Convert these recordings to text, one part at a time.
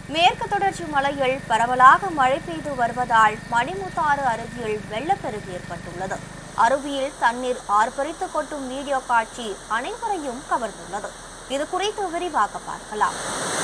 மேற்கு தொடர்ச்சி மலையில் பரவலாக மழை பெய்து வருவதால் மணிமுத்தாறு அருவியில் வெள்ளப்பெருக்கு ஏற்பட்டுள்ளது அருவியில் தண்ணீர் ஆர்ப்பரித்து கொட்டும் வீடியோ காட்சி அனைவரையும் கவர்ந்துள்ளது இது குறித்து விரிவாக பார்க்கலாம்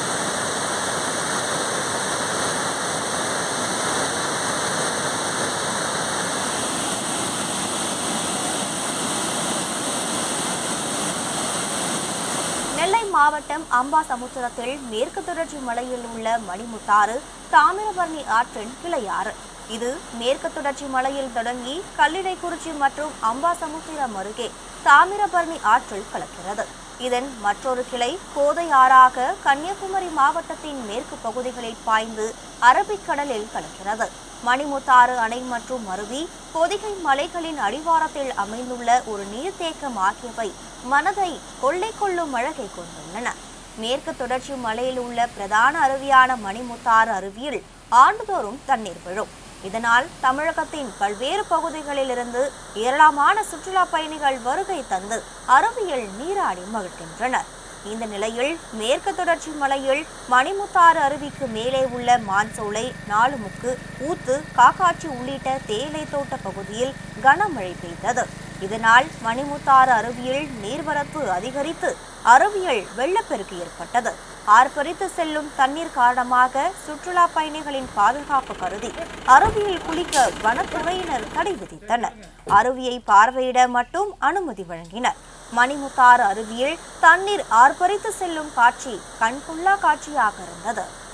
நெல்லை மாவட்டம் அம்பாசமுத்திரத்தில் மேற்கு தொடர்ச்சி மலையில் உள்ள மணிமுத்தாறு தாமிரபரணி ஆற்றின் கிளையாறு இது மேற்கு தொடர்ச்சி மலையில் தொடங்கி கல்லிடைக்குறிச்சி மற்றும் அம்பாசமுத்திரம் அருகே தாமிரபரணி ஆற்றில் கலக்கிறது இதன் மற்றொரு கிளை கோதை ஆறாக கன்னியாகுமரி மாவட்டத்தின் மேற்கு பகுதிகளில் பாய்ந்து அரபிக்கடலில் கலக்கிறது மணிமுத்தாறு அணை மற்றும் அருவி பொதிகை மலைகளின் அடிவாரத்தில் அமைந்துள்ள ஒரு நீர்த்தேக்கம் ஆகியவை மனதை கொள்ளை கொள்ளும் அழகை கொண்டுள்ளன மேற்கு தொடர்ச்சி மலையில் உள்ள பிரதான அருவியான மணிமுத்தாறு அருவியில் ஆண்டுதோறும் தண்ணீர் விழும் இதனால் தமிழகத்தின் பல்வேறு பகுதிகளிலிருந்து ஏராளமான சுற்றுலா பயணிகள் வருகை தந்து அருவியில் நீராடி மகிழ்கின்றனர் இந்த நிலையில் மேற்கு தொடர்ச்சி மலையில் மணிமுத்தாறு அருவிக்கு மேலே உள்ள மான்சோலை நாலுமுக்கு ஊத்து காக்காட்சி உள்ளிட்ட தேயிலை தோட்ட பகுதியில் கனமழை பெய்தது இதனால் மணிமுத்தாறு அருவியில் நீர்வரத்து அதிகரித்து அருவியில் வெள்ளப்பெருக்கு ஏற்பட்டது ஆர்ப்பரித்து செல்லும் தண்ணீர் காரணமாக சுற்றுலா பயணிகளின் பாதுகாப்பு கருதி அருவியில் குளிக்க வனத்துறையினர் தடை விதித்தனர் அருவியை பார்வையிட மட்டும் அனுமதி வழங்கினர் மணிமுத்தாறு அருவியில் தண்ணீர் ஆர்ப்பரித்து செல்லும் காட்சி கண்கொள்ளா காட்சியாக இருந்தது